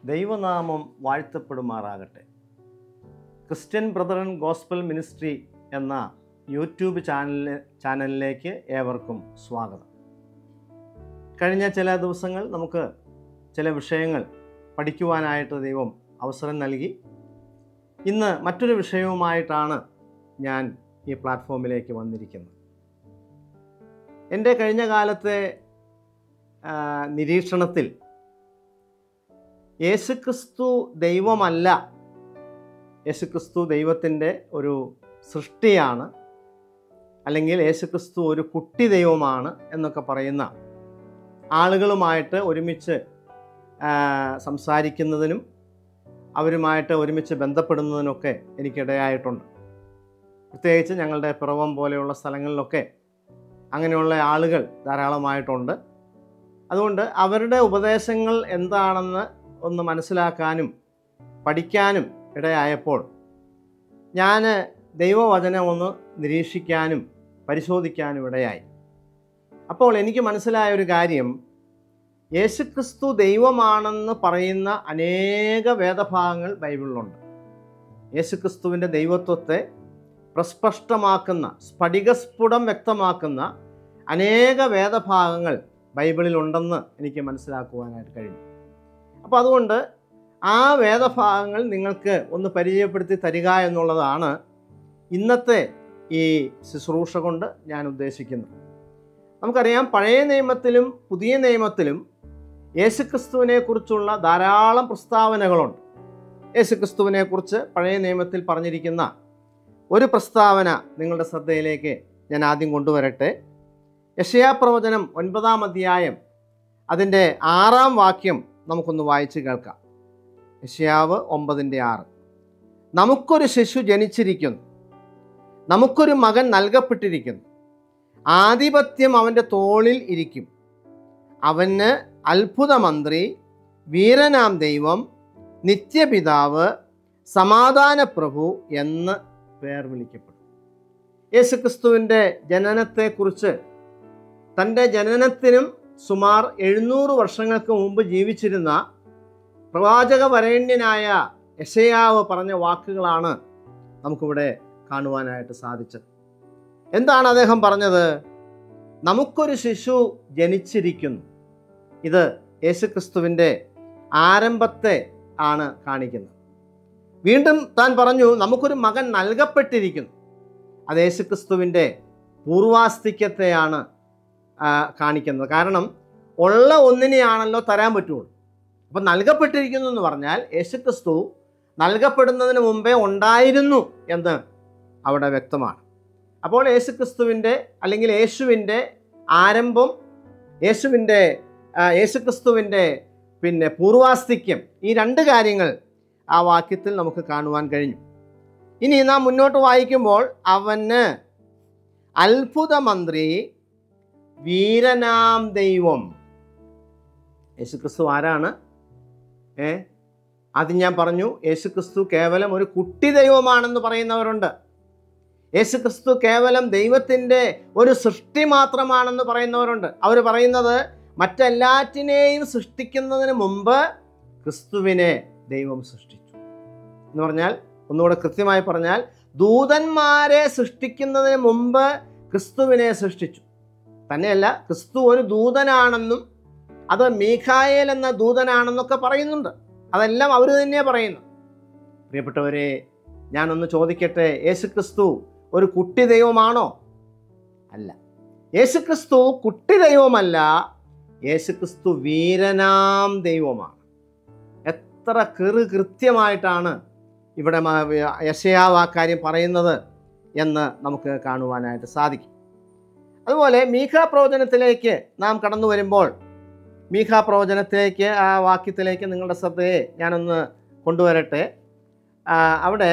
ദൈവനാമം വാഴ്ത്തപ്പെടുമാറാകട്ടെ Christian brethren gospel ministry എന്ന യൂട്യൂബ് ചാനലിൽ ചാനലിലേക്ക് ഏവർക്കും സ്വാഗതം കഴിഞ്ഞ ചില ദിവസങ്ങൾ നമുക്ക് ചില വിഷയങ്ങൾ പഠിക്കുവാനായിട്ട് ദൈവം അവസരം നൽകി ഇന്ന് മറ്റൊരു വിഷയവുമായിട്ടാണ് ഞാൻ ഈ പ്ലാറ്റ്ഫോമിലേക്ക് വന്നിരിക്കുന്നത് എൻ്റെ കഴിഞ്ഞ കാലത്തെ ആ, നിരീക്ഷണത്തിൽ യേശുക്രിസ്തു ദൈവമല്ല യേശുക്രിസ്തു ദൈവത്തിൻ്റെ ഒരു സൃഷ്ടിയാണ് അല്ലെങ്കിൽ യേശുക്രിസ്തു ഒരു കുട്ടി ദൈവമാണ് എന്നൊക്കെ പറയുന്ന ആളുകളുമായിട്ട് ഒരുമിച്ച് ആ, സംസാരിക്കുന്നതിനും അവരുമായിട്ട് ഒരുമിച്ച് ബന്ധപ്പെടുന്നതിനൊക്കെ എനിക്കിടയായിട്ടുണ്ട് പ്രത്യേകിച്ച് ഞങ്ങളുടെ പിറവം പോലെയുള്ള സ്ഥലങ്ങളിലൊക്കെ അങ്ങനെയുള്ള ആളുകൾ ധാരാളമായിട്ടുണ്ട് അതുകൊണ്ട് അവരുടെ ഉപദേശങ്ങൾ എന്താണെന്ന് ഒന്ന് മനസ്സിലാക്കാനും പഠിക്കാനും ഇടയായപ്പോൾ ഞാൻ ദൈവവചനം ഒന്ന് നിരീക്ഷിക്കാനും പരിശോധിക്കാനും ഇടയായി അപ്പോൾ എനിക്ക് മനസ്സിലായ ഒരു കാര്യം യേശുക്രിസ്തു ദൈവമാണെന്ന് പറയുന്ന അനേക വേദഭാഗങ്ങൾ ബൈബിളിലുണ്ട് യേശുക്രിസ്തുവിൻ്റെ ദൈവത്വത്തെ പ്രസ്പഷ്ടമാക്കുന്ന സ്ഫടികസ്ഫുടം വ്യക്തമാക്കുന്ന അനേക വേദഭാഗങ്ങൾ ബൈബിളിലുണ്ടെന്ന് എനിക്ക് മനസ്സിലാക്കുവാനായിട്ട് കഴിഞ്ഞു അപ്പോൾ അതുകൊണ്ട് ആ വേദഭാഗങ്ങൾ നിങ്ങൾക്ക് ഒന്ന് പരിചയപ്പെടുത്തി തരിക എന്നുള്ളതാണ് ഇന്നത്തെ ഈ ശുശ്രൂഷ കൊണ്ട് ഞാൻ ഉദ്ദേശിക്കുന്നത് നമുക്കറിയാം പഴയ നിയമത്തിലും പുതിയ നിയമത്തിലും യേശുക്രിസ്തുവിനെ കുറിച്ചുള്ള ധാരാളം പ്രസ്താവനകളുണ്ട് യേശുക്രിസ്തുവിനെ കുറിച്ച് പഴയ നിയമത്തിൽ പറഞ്ഞിരിക്കുന്ന ഒരു പ്രസ്താവന നിങ്ങളുടെ ശ്രദ്ധയിലേക്ക് ഞാൻ ആദ്യം കൊണ്ടുവരട്ടെ യഷയാപ്രവചനം ഒൻപതാം അധ്യായം അതിൻ്റെ ആറാം വാക്യം നമുക്കൊന്ന് വായിച്ച് കേൾക്കാം യഷയാവ് ഒമ്പതിൻ്റെ ആറ് നമുക്കൊരു ശിശു ജനിച്ചിരിക്കുന്നു നമുക്കൊരു മകൻ നൽകപ്പെട്ടിരിക്കുന്നു ആധിപത്യം അവൻ്റെ തോളിൽ ഇരിക്കും അവന് അത്ഭുതമന്ത്രി വീരനാം ദൈവം നിത്യപിതാവ് സമാധാന പ്രഭു എന്ന് പേർ വിളിക്കപ്പെടും യേശുക്രിസ്തുവിൻ്റെ ജനനത്തെക്കുറിച്ച് തൻ്റെ ജനനത്തിനും സുമാർ എഴുന്നൂറ് വർഷങ്ങൾക്ക് മുമ്പ് ജീവിച്ചിരുന്ന പ്രവാചക വരേണ്യനായ യശയാവ് പറഞ്ഞ വാക്കുകളാണ് നമുക്കിവിടെ കാണുവാനായിട്ട് സാധിച്ചത് എന്താണ് അദ്ദേഹം പറഞ്ഞത് നമുക്കൊരു ശിശു ജനിച്ചിരിക്കുന്നു ഇത് യേശുക്രിസ്തുവിൻ്റെ ആരംഭത്തെ ആണ് കാണിക്കുന്നത് വീണ്ടും താൻ പറഞ്ഞു നമുക്കൊരു മകൻ നൽകപ്പെട്ടിരിക്കുന്നു അത് യേശുക്രിസ്തുവിൻ്റെ പൂർവാസ്തിക്യത്തെയാണ് ആ, കാണിക്കുന്നത് കാരണം ഉള്ള ഒന്നിനെയാണല്ലോ തരാൻ പറ്റുള്ളൂ അപ്പം നൽകപ്പെട്ടിരിക്കുന്നു എന്ന് പറഞ്ഞാൽ യേശുക്രിസ്തു നൽകപ്പെടുന്നതിന് മുമ്പേ ഉണ്ടായിരുന്നു എന്ന് അവിടെ വ്യക്തമാണ് അപ്പോൾ യേശുക്രിസ്തുവിൻ്റെ അല്ലെങ്കിൽ യേശുവിൻ്റെ ആരംഭം യേശുവിൻ്റെ ആ, യേശുക്രിസ്തുവിൻ്റെ പിന്നെ പൂർവാസ്തിക്യം ഈ രണ്ട് കാര്യങ്ങൾ ആ വാക്യത്തിൽ നമുക്ക് കാണുവാൻ കഴിഞ്ഞു ഇനി നാം മുന്നോട്ട് വായിക്കുമ്പോൾ അവന് അത്ഭുതമന്ത്രി വീരനാം ദൈവം യേശുക്രിസ്തു ആരാണ് ഏ ആദ്യം ഞാൻ പറഞ്ഞു യേശുക്രിസ്തു കേവലം ഒരു കുട്ടി ദൈവമാണെന്ന് പറയുന്നവരുണ്ട് യേശുക്രിസ്തു കേവലം ദൈവത്തിൻ്റെ ഒരു സൃഷ്ടി മാത്രമാണെന്ന് പറയുന്നവരുണ്ട് അവർ പറയുന്നത് മറ്റെല്ലാറ്റിനെയും സൃഷ്ടിക്കുന്നതിന് മുമ്പ് ക്രിസ്തുവിനെ ദൈവം സൃഷ്ടിച്ചു എന്ന് പറഞ്ഞാൽ ഒന്നുകൂടെ കൃത്യമായി പറഞ്ഞാൽ ദൂതന്മാരെ സൃഷ്ടിക്കുന്നതിന് മുമ്പ് ക്രിസ്തുവിനെ സൃഷ്ടിച്ചു തന്നെയല്ല ക്രിസ്തു ഒരു ദൂതനാണെന്നും അത് മീഖായേൽ എന്ന ദൂതനാണെന്നൊക്കെ പറയുന്നുണ്ട് അതെല്ലാം അവർ തന്നെ പറയുന്നു പ്രിയപ്പെട്ടവരെ ഞാനൊന്ന് ചോദിക്കട്ടെ യേശുക്രിസ്തു ഒരു കുട്ടി ദൈവമാണോ അല്ല യേശുക്രിസ്തു കുട്ടി ദൈവമല്ല യേശുക്രിസ്തു വീരനാം ദൈവമാണ് എത്ര കെറു കൃത്യമായിട്ടാണ് ഇവിടെ മ- യശയാവ് ആ കാര്യം പറയുന്നത് എന്ന് നമുക്ക് കാണുവാനായിട്ട് സാധിക്കും അതുപോലെ മീഖ പ്രവചനത്തിലേക്ക് നാം കടന്നു വരുമ്പോൾ മീഖ പ്രവചനത്തിലേക്ക് ആ വാക്യത്തിലേക്ക് നിങ്ങളുടെ ശ്രദ്ധയെ ഞാനൊന്ന് കൊണ്ടുവരട്ടെ ആ, അവിടെ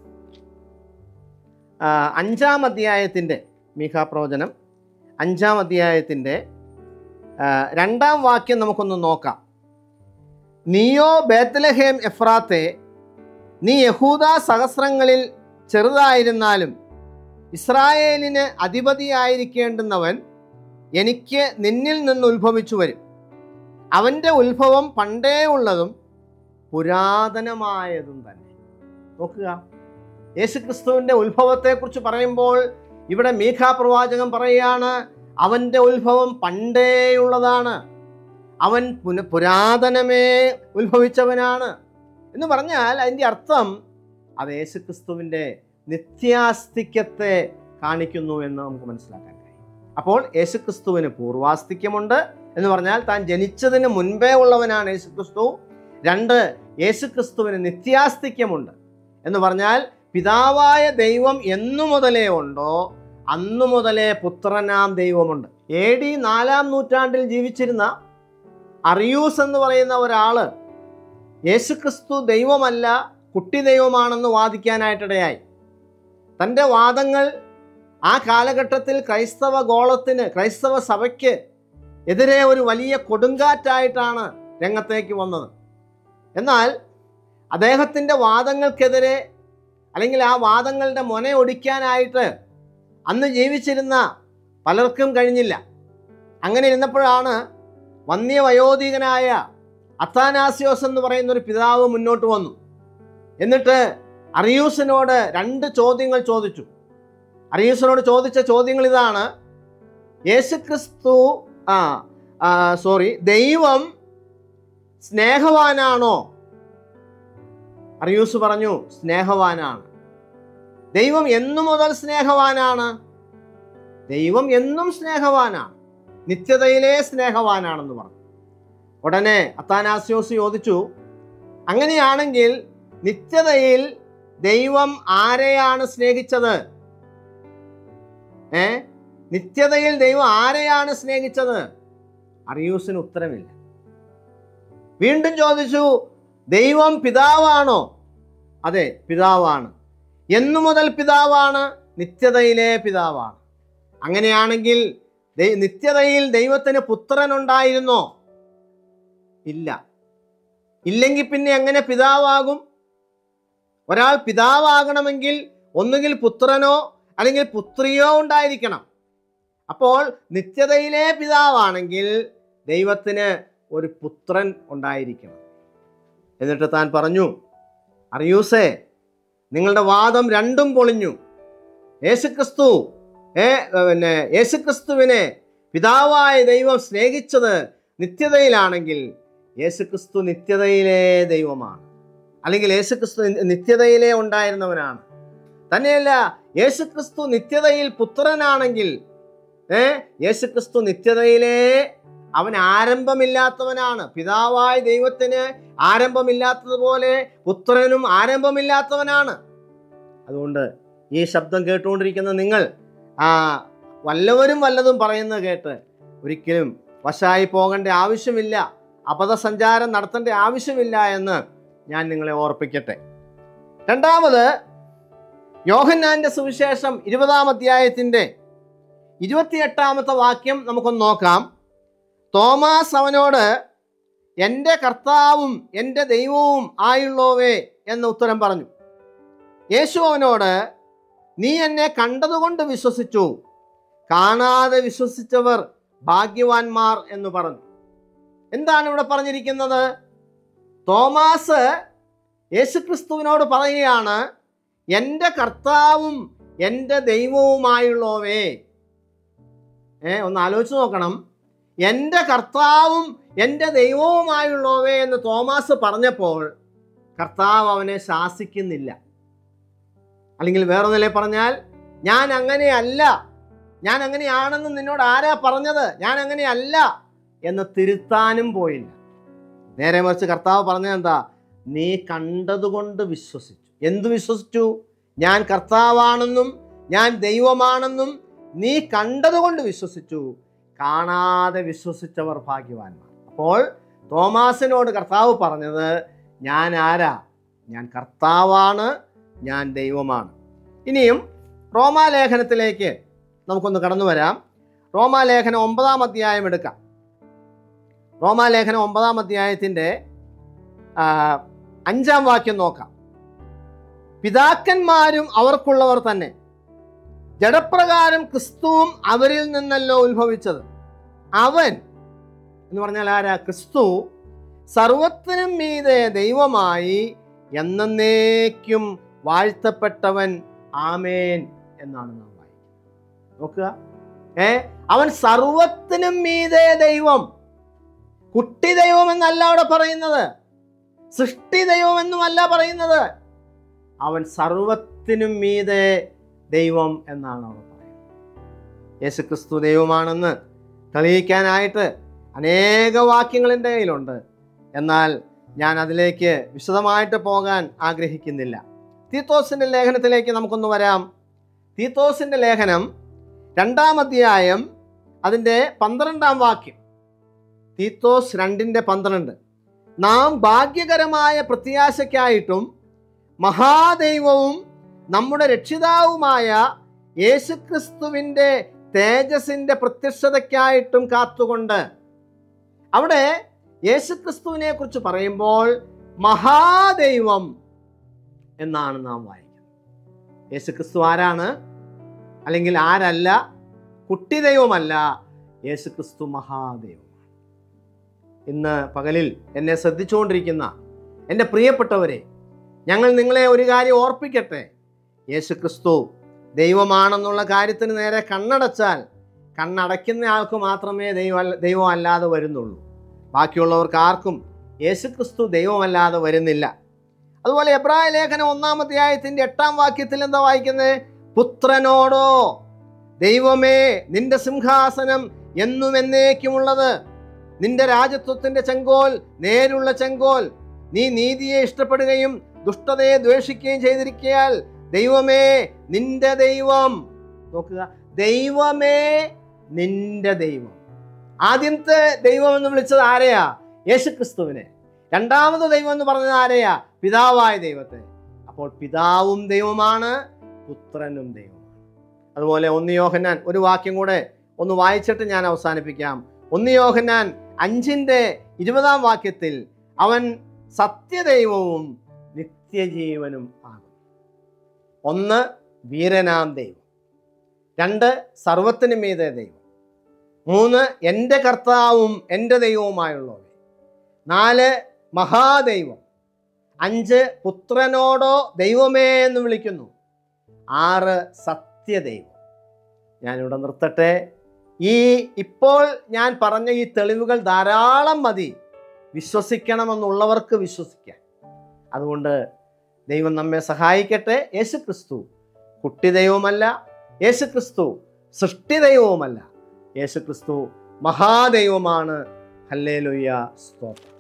ആ, അഞ്ചാം അധ്യായത്തിൻ്റെ മീഖ പ്രവചനം അഞ്ചാം അധ്യായത്തിൻ്റെ ആ, രണ്ടാം വാക്യം നമുക്കൊന്ന് നോക്കാം നീയോ ബേത്തലഹേം എഫ്രാത്തെ നീ യഹൂദ സഹസ്രങ്ങളിൽ ചെറുതായിരുന്നാലും ഇസ്രായേലിന് അധിപതിയായിരിക്കേണ്ടുന്നവൻ എനിക്ക് നിന്നിൽ നിന്ന് ഉത്ഭവിച്ചു വരും അവൻ്റെ ഉത്ഭവം പണ്ടേ ഉള്ളതും പുരാതനമായതും തന്നെ നോക്കുക യേശുക്രിസ്തുവിൻ്റെ ഉത്ഭവത്തെക്കുറിച്ച് പറയുമ്പോൾ ഇവിടെ മീഖാ പ്രവാചകൻ പറയുകയാണ് അവൻ്റെ ഉത്ഭവം പണ്ടേയുള്ളതാണ് അവൻ പുന പുരാതനമേ ഉത്ഭവിച്ചവനാണ് എന്ന് പറഞ്ഞാൽ അതിൻ്റെ അർത്ഥം അത് യേശുക്രിസ്തുവിൻ്റെ നിത്യാസ്തിക്യത്തെ കാണിക്കുന്നു എന്ന് നമുക്ക് മനസ്സിലാക്കാൻ കഴിയും അപ്പോൾ യേശുക്രിസ്തുവിന് പൂർവാസ്തിക്യമുണ്ട് എന്ന് പറഞ്ഞാൽ താൻ ജനിച്ചതിന് മുൻപേ ഉള്ളവനാണ് യേശുക്രിസ്തു രണ്ട് യേശുക്രിസ്തുവിന് നിത്യാസ്തിക്യമുണ്ട് എന്ന് പറഞ്ഞാൽ പിതാവായ ദൈവം എന്നു മുതലേ ഉണ്ടോ അന്നു മുതലേ പുത്രനാം ദൈവമുണ്ട് എ ഡി നാലാം നൂറ്റാണ്ടിൽ ജീവിച്ചിരുന്ന അറിയൂസ് എന്ന് പറയുന്ന ഒരാള് യേശുക്രിസ്തു ദൈവമല്ല കുട്ടി ദൈവമാണെന്ന് വാദിക്കാനായിട്ടിടയായി തൻ്റെ വാദങ്ങൾ ആ കാലഘട്ടത്തിൽ ക്രൈസ്തവ ഗോളത്തിന് ക്രൈസ്തവ സഭയ്ക്ക് എതിരെ ഒരു വലിയ കൊടുങ്കാറ്റായിട്ടാണ് രംഗത്തേക്ക് വന്നത് എന്നാൽ അദ്ദേഹത്തിൻ്റെ വാദങ്ങൾക്കെതിരെ അല്ലെങ്കിൽ ആ വാദങ്ങളുടെ മുന ഒടിക്കാനായിട്ട് അന്ന് ജീവിച്ചിരുന്ന പലർക്കും കഴിഞ്ഞില്ല അങ്ങനെ ഇരുന്നപ്പോഴാണ് വന്യവയോധികനായ അത്താനാസിയോസ് എന്ന് പറയുന്ന ഒരു പിതാവ് മുന്നോട്ട് വന്നു എന്നിട്ട് അറിയൂസിനോട് രണ്ട് ചോദ്യങ്ങൾ ചോദിച്ചു അറിയൂസിനോട് ചോദിച്ച ചോദ്യങ്ങൾ ഇതാണ് യേശുക്രിസ്തു ആ ആ, സോറി ദൈവം സ്നേഹവാനാണോ അറിയൂസ് പറഞ്ഞു സ്നേഹവാനാണ് ദൈവം എന്നു മുതൽ സ്നേഹവാനാണ് ദൈവം എന്നും സ്നേഹവാനാണ് നിത്യതയിലെ സ്നേഹവാനാണെന്ന് പറഞ്ഞു ഉടനെ അത്താനാസ്യോസ് ചോദിച്ചു അങ്ങനെയാണെങ്കിൽ നിത്യതയിൽ ദൈവം ആരെയാണ് സ്നേഹിച്ചത് ഏ നിത്യതയിൽ ദൈവം ആരെയാണ് സ്നേഹിച്ചത് അറിയൂസിന് ഉത്തരമില്ല വീണ്ടും ചോദിച്ചു ദൈവം പിതാവാണോ അതെ പിതാവാണ് എന്നു മുതൽ പിതാവാണ് നിത്യതയിലെ പിതാവാണ് അങ്ങനെയാണെങ്കിൽ ദൈ- നിത്യതയിൽ ദൈവത്തിന് പുത്രനുണ്ടായിരുന്നോ ഇല്ല ഇല്ലെങ്കിൽ പിന്നെ എങ്ങനെ പിതാവാകും ഒരാൾ പിതാവാകണമെങ്കിൽ ഒന്നുകിൽ പുത്രനോ അല്ലെങ്കിൽ പുത്രിയോ ഉണ്ടായിരിക്കണം അപ്പോൾ നിത്യതയിലെ പിതാവാണെങ്കിൽ ദൈവത്തിന് ഒരു പുത്രൻ ഉണ്ടായിരിക്കണം എന്നിട്ട് താൻ പറഞ്ഞു അറിയൂസേ നിങ്ങളുടെ വാദം രണ്ടും പൊളിഞ്ഞു യേശുക്രിസ്തു ഏ പിന്നെ യേശുക്രിസ്തുവിനെ പിതാവായ ദൈവം സ്നേഹിച്ചത് നിത്യതയിലാണെങ്കിൽ യേശുക്രിസ്തു നിത്യതയിലെ ദൈവമാണ് അല്ലെങ്കിൽ യേശുക്രിസ്തു നിത്യതയിലെ ഉണ്ടായിരുന്നവനാണ് തന്നെയല്ല യേശുക്രിസ്തു നിത്യതയിൽ പുത്രനാണെങ്കിൽ ഏ യേശുക്രിസ്തു നിത്യതയിലെ അവൻ ആരംഭമില്ലാത്തവനാണ് പിതാവായ ദൈവത്തിന് ആരംഭമില്ലാത്തതുപോലെ പുത്രനും ആരംഭമില്ലാത്തവനാണ് അതുകൊണ്ട് ഈ ശബ്ദം കേട്ടുകൊണ്ടിരിക്കുന്ന നിങ്ങൾ ആ വല്ലവരും വല്ലതും പറയുന്നത് കേട്ട് ഒരിക്കലും വശായി പോകേണ്ട ആവശ്യമില്ല അപഥസഞ്ചാരം നടത്തേണ്ട ആവശ്യമില്ല എന്ന് ഞാൻ നിങ്ങളെ ഓർപ്പിക്കട്ടെ രണ്ടാമത് യോഹന്നാന്റെ സുവിശേഷം ഇരുപതാം അധ്യായത്തിൻ്റെ ഇരുപത്തിയെട്ടാമത്തെ വാക്യം നമുക്കൊന്ന് നോക്കാം തോമാസ് അവനോട് എൻ്റെ കർത്താവും എൻ്റെ ദൈവവും ആയുള്ളോവേ എന്ന് ഉത്തരം പറഞ്ഞു യേശു അവനോട് നീ എന്നെ കണ്ടതുകൊണ്ട് വിശ്വസിച്ചു കാണാതെ വിശ്വസിച്ചവർ ഭാഗ്യവാന്മാർ എന്ന് പറഞ്ഞു എന്താണ് ഇവിടെ പറഞ്ഞിരിക്കുന്നത് തോമാസ് യേശുക്രിസ്തുവിനോട് പറയുകയാണ് എൻ്റെ കർത്താവും എൻ്റെ ദൈവവുമായുള്ളവേ ഏ ഒന്ന് ആലോചിച്ച് നോക്കണം എൻ്റെ കർത്താവും എൻ്റെ ദൈവവുമായുള്ളവേ എന്ന് തോമാസ് പറഞ്ഞപ്പോൾ കർത്താവ് അവനെ ശാസിക്കുന്നില്ല അല്ലെങ്കിൽ വേറെ നിലയിൽ പറഞ്ഞാൽ ഞാൻ അങ്ങനെയല്ല ഞാൻ അങ്ങനെയാണെന്ന് നിന്നോട് ആരാ പറഞ്ഞത് ഞാൻ അങ്ങനെയല്ല എന്ന് തിരുത്താനും പോയില്ല നേരെ മറിച്ച് കർത്താവ് പറഞ്ഞത് എന്താ നീ കണ്ടതുകൊണ്ട് വിശ്വസിച്ചു എന്തു വിശ്വസിച്ചു ഞാൻ കർത്താവാണെന്നും ഞാൻ ദൈവമാണെന്നും നീ കണ്ടതുകൊണ്ട് വിശ്വസിച്ചു കാണാതെ വിശ്വസിച്ചവർ ഭാഗ്യവാന്മാർ അപ്പോൾ തോമാസിനോട് കർത്താവ് പറഞ്ഞത് ഞാൻ ആരാ ഞാൻ കർത്താവാണ് ഞാൻ ദൈവമാണ് ഇനിയും റോമാലേഖനത്തിലേക്ക് നമുക്കൊന്ന് കടന്നു വരാം റോമാലേഖനം ഒമ്പതാം അധ്യായം എടുക്കാം റോമാലേഖനം ഒമ്പതാം അധ്യായത്തിൻ്റെ ആ, അഞ്ചാം വാക്യം നോക്കാം പിതാക്കന്മാരും അവർക്കുള്ളവർ തന്നെ ജഡപ്രകാരം ക്രിസ്തുവും അവരിൽ നിന്നല്ലോ ഉത്ഭവിച്ചത് അവൻ എന്ന് പറഞ്ഞാൽ ആരാ ക്രിസ്തു സർവത്തിനും മീതെ ദൈവമായി എന്നേക്കും വാഴ്ത്തപ്പെട്ടവൻ ആമേൻ എന്നാണ് നാം വായിക്കുന്നത് നോക്കുക ഏ അവൻ സർവത്തിനും മീതെ ദൈവം കുട്ടി ദൈവം എന്നല്ല അവിടെ പറയുന്നത് സൃഷ്ടി ദൈവം എന്നുമല്ല പറയുന്നത് അവൻ സർവത്തിനും മീതെ ദൈവം എന്നാണ് അവിടെ പറയുന്നത് യേശുക്രിസ്തു ദൈവമാണെന്ന് തെളിയിക്കാനായിട്ട് അനേക വാക്യങ്ങൾ എൻ്റെ കയ്യിലുണ്ട് എന്നാൽ ഞാൻ അതിലേക്ക് വിശദമായിട്ട് പോകാൻ ആഗ്രഹിക്കുന്നില്ല തീത്തോസിൻ്റെ ലേഖനത്തിലേക്ക് നമുക്കൊന്ന് വരാം തീത്തോസിൻ്റെ ലേഖനം രണ്ടാം അധ്യായം അതിൻ്റെ പന്ത്രണ്ടാം വാക്യം തീത്തോസ് രണ്ടിൻ്റെ പന്ത്രണ്ട് നാം ഭാഗ്യകരമായ പ്രത്യാശയ്ക്കായിട്ടും മഹാദൈവവും നമ്മുടെ രക്ഷിതാവുമായ യേശുക്രിസ്തുവിൻ്റെ തേജസിൻ്റെ പ്രത്യക്ഷതയ്ക്കായിട്ടും കാത്തുകൊണ്ട് അവിടെ യേശുക്രിസ്തുവിനെ കുറിച്ച് പറയുമ്പോൾ മഹാദൈവം എന്നാണ് നാം വായിക്കുന്നത് യേശുക്രിസ്തു ആരാണ് അല്ലെങ്കിൽ ആരല്ല കുട്ടി ദൈവമല്ല യേശുക്രിസ്തു മഹാദൈവമാണ് ഇന്ന് പകലിൽ എന്നെ ശ്രദ്ധിച്ചുകൊണ്ടിരിക്കുന്ന എൻ്റെ പ്രിയപ്പെട്ടവരെ ഞങ്ങൾ നിങ്ങളെ ഒരു കാര്യം ഓർപ്പിക്കട്ടെ യേശുക്രിസ്തു ദൈവമാണെന്നുള്ള കാര്യത്തിന് നേരെ കണ്ണടച്ചാൽ കണ്ണടയ്ക്കുന്ന ആൾക്ക് മാത്രമേ ദൈവം ദൈവം അല്ലാതെ വരുന്നുള്ളൂ ബാക്കിയുള്ളവർക്ക് ആർക്കും യേശുക്രിസ്തു ദൈവമല്ലാതെ വരുന്നില്ല അതുപോലെ എബ്രായ ലേഖനം ഒന്നാം അധ്യായത്തിന്റെ എട്ടാം വാക്യത്തിൽ എന്താ വായിക്കുന്നത് പുത്രനോടോ ദൈവമേ നിന്റെ സിംഹാസനം എന്നും എന്നേക്കുമുള്ളത് നിന്റെ രാജത്വത്തിന്റെ ചെങ്കോൽ നേരുള്ള ചെങ്കോൽ നീ നീതിയെ ഇഷ്ടപ്പെടുകയും ദുഷ്ടതയെ ദ്വേഷിക്കുകയും ചെയ്തിരിക്കയാൽ ദൈവമേ നിന്റെ ദൈവം നോക്കുക ദൈവമേ നിന്റെ ദൈവം ആദ്യത്തെ ദൈവം എന്ന് വിളിച്ചത് ആരെയാ യേശുക്രിസ്തുവിനെ രണ്ടാമത് ദൈവം എന്ന് പറഞ്ഞത് ആരെയാ പിതാവായ ദൈവത്തെ അപ്പോൾ പിതാവും ദൈവമാണ് പുത്രനും ദൈവമാണ് അതുപോലെ ഒന്ന് യോഹന്നാൻ ഒരു വാക്യം കൂടെ ഒന്ന് വായിച്ചിട്ട് ഞാൻ അവസാനിപ്പിക്കാം ഒന്ന് യോഹന്നാൻ അഞ്ചിൻ്റെ ഇരുപതാം വാക്യത്തിൽ അവൻ സത്യദൈവവും നിത്യജീവനും ആകും ഒന്ന് വീരനാം ദൈവം രണ്ട് സർവത്തിനും മീതെ ദൈവം മൂന്ന് എൻ്റെ കർത്താവും എൻ്റെ ദൈവവുമായുള്ളവർ നാല് മഹാദൈവം അഞ്ച് പുത്രനോടോ ദൈവമേ എന്ന് വിളിക്കുന്നു ആറ് സത്യദൈവം ഞാനിവിടെ നിർത്തട്ടെ ഈ ഇപ്പോൾ ഞാൻ പറഞ്ഞ ഈ തെളിവുകൾ ധാരാളം മതി വിശ്വസിക്കണമെന്നുള്ളവർക്ക് വിശ്വസിക്കാൻ അതുകൊണ്ട് ദൈവം നമ്മെ സഹായിക്കട്ടെ യേശു ക്രിസ്തു കുട്ടി ദൈവമല്ല യേശു ക്രിസ്തു സൃഷ്ടി ദൈവവുമല്ല യേശു ക്രിസ്തു മഹാദൈവമാണ് ഹല്ലേലുയ്യ സ്തോത്രം